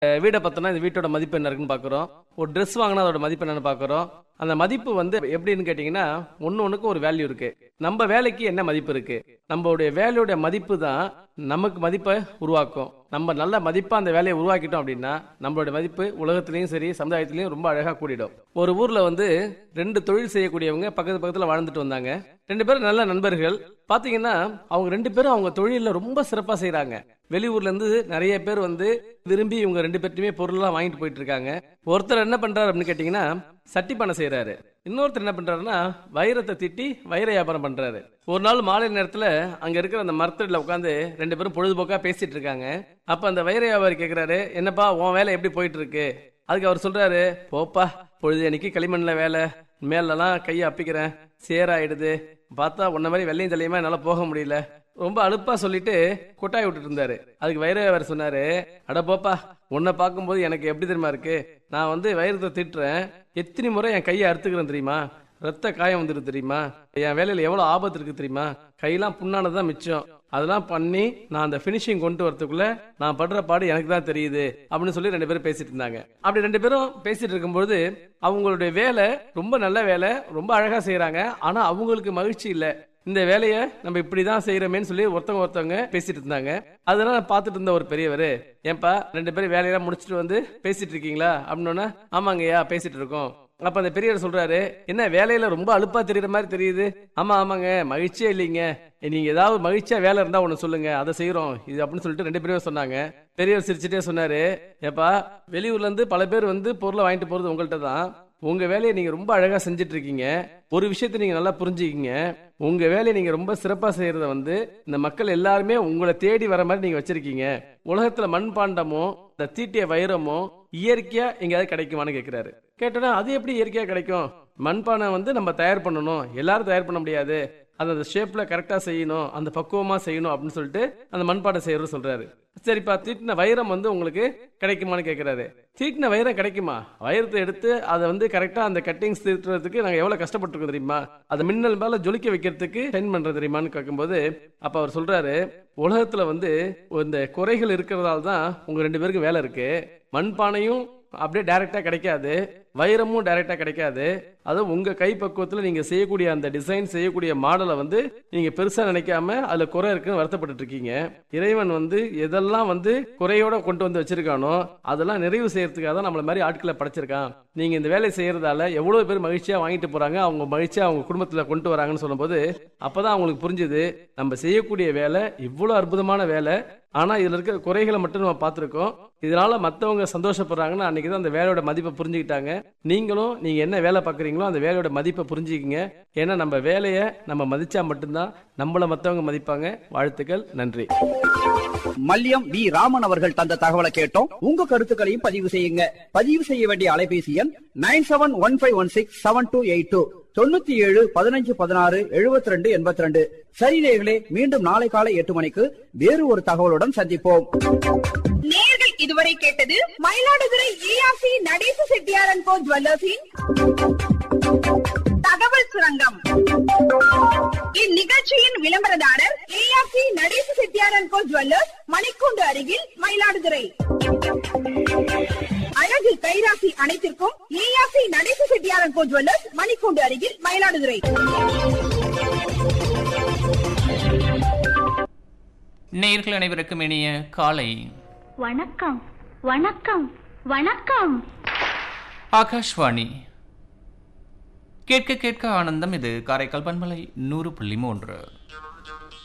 அஹ் வீடை பார்த்தோன்னா இந்த வீட்டோட மதிப்பு என்ன இருக்குன்னு பார்க்குறோம் ஒரு ட்ரெஸ் வாங்கினா அதோட மதிப்பு என்னன்னு பார்க்குறோம் அந்த மதிப்பு வந்து எப்படின்னு கேட்டிங்கன்னா ஒன்று ஒன்றுக்கும் ஒரு வேல்யூ இருக்கு நம்ம வேலைக்கு என்ன மதிப்பு இருக்கு நம்மளுடைய வேலையோட மதிப்பு தான் நமக்கு மதிப்பை உருவாக்கும் நம்ம நல்ல மதிப்பா அந்த வேலையை உருவாக்கிட்டோம் அப்படின்னா நம்மளோட மதிப்பு உலகத்திலையும் சரி சமுதாயத்திலையும் ரொம்ப அழகா கூடிடும் ஒரு ஊர்ல வந்து ரெண்டு தொழில் செய்யக்கூடியவங்க பக்கத்து பக்கத்துல வாழ்ந்துட்டு வந்தாங்க ரெண்டு பேரும் நல்ல நண்பர்கள் பாத்தீங்கன்னா அவங்க ரெண்டு பேரும் அவங்க தொழில ரொம்ப சிறப்பா செய்றாங்க வெளியூர்ல இருந்து நிறைய பேர் வந்து விரும்பி இவங்க ரெண்டு பேர்ட்டுமே பொருள்லாம் வாங்கிட்டு போயிட்டு இருக்காங்க ஒருத்தர் என்ன பண்றாரு அப்படின்னு கேட்டீங்கன்னா சட்டி பண்ண செய்யறாரு இன்னொருத்தர் என்ன பண்றாருன்னா வைரத்தை திட்டி வைர வியாபாரம் பண்றாரு ஒரு நாள் மாலை நேரத்துல அங்க இருக்கிற அந்த மரத்தடியில உட்காந்து ரெண்டு பேரும் பொழுதுபோக்கா பேசிட்டு இருக்காங்க அப்ப அந்த வைர வியாபாரி கேக்குறாரு என்னப்பா உன் வேலை எப்படி போயிட்டு இருக்கு அதுக்கு அவர் சொல்றாரு போப்பா பொழுது அன்னைக்கு களிமண்ல வேலை மேலெல்லாம் கையை அப்பிக்கிறேன் சேராயிடுது பார்த்தா உன்ன மாதிரி வெள்ளையும் தலையுமா என்னால போக முடியல ரொம்ப அலுப்பா சொல்லிட்டு கொட்டாய் விட்டுட்டு இருந்தாரு அதுக்கு வைர வியாபாரி சொன்னாரு அட போப்பா உன்னை பார்க்கும்போது எனக்கு எப்படி தெரியுமா இருக்கு நான் வந்து வைரத்தை திட்டுறேன் எத்தனை முறை என் கையை அறுத்துக்கிறேன் தெரியுமா ரத்த காயம் வந்துருக்கு தெரியுமா என் வேலையில எவ்வளவு ஆபத்து இருக்கு தெரியுமா கையெல்லாம் புண்ணானதுதான் மிச்சம் அதெல்லாம் பண்ணி நான் அந்த பினிஷிங் கொண்டு வரதுக்குள்ள நான் படுற பாடு எனக்கு தான் தெரியுது அப்படின்னு சொல்லி ரெண்டு பேரும் பேசிட்டு இருந்தாங்க அப்படி ரெண்டு பேரும் பேசிட்டு இருக்கும்போது அவங்களுடைய வேலை ரொம்ப நல்ல வேலை ரொம்ப அழகா செய்யறாங்க ஆனா அவங்களுக்கு மகிழ்ச்சி இல்ல இந்த வேலையை நம்ம இப்படிதான் செய்யறோமேன்னு சொல்லி ஒருத்தவங்க ஒருத்தவங்க பேசிட்டு இருந்தாங்க அதெல்லாம் நான் பார்த்துட்டு இருந்த ஒரு பெரியவர் ஏன்பா ரெண்டு பேரும் வேலையெல்லாம் முடிச்சிட்டு வந்து பேசிட்டு இருக்கீங்களா அப்படின்னா ஆமாங்கய்யா பேசிட்டு இருக்கோம் அப்ப அந்த பெரியவர் சொல்றாரு என்ன வேலையில ரொம்ப அலுப்பா தெரியற மாதிரி தெரியுது ஆமா ஆமாங்க மகிழ்ச்சியே இல்லைங்க நீங்க ஏதாவது மகிழ்ச்சியா வேலை இருந்தா ஒண்ணு சொல்லுங்க அதை செய்யறோம் இது அப்படின்னு சொல்லிட்டு ரெண்டு பேரும் சொன்னாங்க பெரியவர் சிரிச்சுட்டே சொன்னாரு ஏப்பா வெளியூர்ல இருந்து பல பேர் வந்து பொருளை வாங்கிட்டு போறது உங்கள்கிட்ட தான் உங்க வேலையை நீங்க ரொம்ப அழகா செஞ்சுட்டு இருக்கீங்க ஒரு விஷயத்தை நீங்க நல்லா புரிஞ்சுக்கிங்க உங்க வேலையை நீங்க ரொம்ப சிறப்பா செய்யறத வந்து இந்த மக்கள் எல்லாருமே உங்களை தேடி வர மாதிரி நீங்க வச்சிருக்கீங்க உலகத்துல மண்பாண்டமோ இந்த தீட்டிய வைரமோ இயற்கையா எங்கேயாவது கிடைக்குமான்னு கேக்குறாரு கேட்டோன்னா அது எப்படி இயற்கையா கிடைக்கும் மண்பானை வந்து நம்ம தயார் பண்ணணும் எல்லாரும் தயார் பண்ண முடியாது அது அந்த ஷேப்ல கரெக்டா செய்யணும் அந்த பக்குவமா செய்யணும் அப்படின்னு சொல்லிட்டு அந்த மண்பானை செய்யறது சொல்றாரு சரிப்பா தீட்டின வைரம் வந்து உங்களுக்கு கிடைக்குமான்னு கேக்குறாரு தீட்டின வைரம் கிடைக்குமா வைரத்தை எடுத்து அதை வந்து கரெக்டா அந்த கட்டிங்ஸ் தீட்டுறதுக்கு நாங்க எவ்வளவு கஷ்டப்பட்டிருக்கோம் தெரியுமா அதை மின்னல் மேல ஜொலிக்க வைக்கிறதுக்கு ஷைன் பண்றது தெரியுமான்னு கேட்கும்போது அப்ப அவர் சொல்றாரு உலகத்துல வந்து இந்த குறைகள் இருக்கிறதால தான் உங்க ரெண்டு பேருக்கு வேலை இருக்கு மண்பானையும் அப்படியே டைரக்டா கிடைக்காது வைரமும் டைரக்டா கிடைக்காது அதுவும் உங்க கை பக்குவத்துல நீங்க செய்யக்கூடிய அந்த டிசைன் செய்யக்கூடிய மாடலை வந்து நீங்க பெருசா நினைக்காம அதுல குறை இருக்குன்னு வருத்தப்பட்டு இருக்கீங்க இறைவன் வந்து எதெல்லாம் வந்து குறையோட கொண்டு வந்து வச்சிருக்கானோ அதெல்லாம் நிறைவு செய்யறதுக்காக தான் நம்மள மாதிரி ஆட்களை படைச்சிருக்கான் நீங்க இந்த வேலையை செய்யறதால எவ்வளவு பேர் மகிழ்ச்சியா வாங்கிட்டு போறாங்க அவங்க மகிழ்ச்சியா அவங்க குடும்பத்துல கொண்டு வராங்கன்னு சொல்லும்போது அப்பதான் அவங்களுக்கு புரிஞ்சுது நம்ம செய்யக்கூடிய வேலை இவ்வளவு அற்புதமான வேலை ஆனா இதுல இருக்கிற குறைகளை மட்டும் நம்ம பார்த்திருக்கோம் இதனால மத்தவங்க சந்தோஷப்படுறாங்கன்னு அன்னைக்கு தான் அந்த வேலையோட மதிப்பை புரிஞ்சுக்கிட்டாங்க நீங்களும் நீங்க என்ன வேலை பார்க்குறீங்களோ அந்த வேலையோட மதிப்பை புரிஞ்சுக்கிங்க ஏன்னா நம்ம வேலையை நம்ம மதிச்சா மட்டும்தான் நம்மள மத்தவங்க மதிப்பாங்க வாழ்த்துக்கள் நன்றி மல்லியம் வி ராமன் அவர்கள் தந்த தகவலை கேட்டோம் உங்க கருத்துக்களையும் பதிவு செய்யுங்க பதிவு செய்ய வேண்டிய அலைபேசி எண் nine seven one five one six seven two eight two தொண்ணூத்தி ஏழு பதினஞ்சு பதினாறு எழுபத்தி ரெண்டு எண்பத்தி ரெண்டு சரி நேயர்களே மீண்டும் நாளை காலை எட்டு மணிக்கு வேறு ஒரு தகவலுடன் சந்திப்போம் நேர்கள் இதுவரை கேட்டது மயிலாடுதுறை ஏஆர்சி நடேச செட்டியாரன் கோ ஜுவல்லர்ஸின் தகவல் சுரங்கம் இந்நிகழ்ச்சியின் விளம்பரதாரர் ஏஆர்சி நடேச செட்டியாரன் கோ ஜுவல்லர்ஸ் மணிக்கூண்டு அருகில் மயிலாடுதுறை அழகு கைராசி அனைத்திற்கும் ஏஆர்சி நடேச செட்டியாரன் கோ ஜுவல்லர்ஸ் மணிக்கூண்டு அருகில் மயிலாடுதுறை நேயர்கள் அனைவருக்கும் இனிய காலை வணக்கம் வணக்கம் வணக்கம் ஆகாஷ்வாணி கேட்க கேட்க ஆனந்தம் இது காரைக்கால் பண்பலை நூறு புள்ளி மூன்று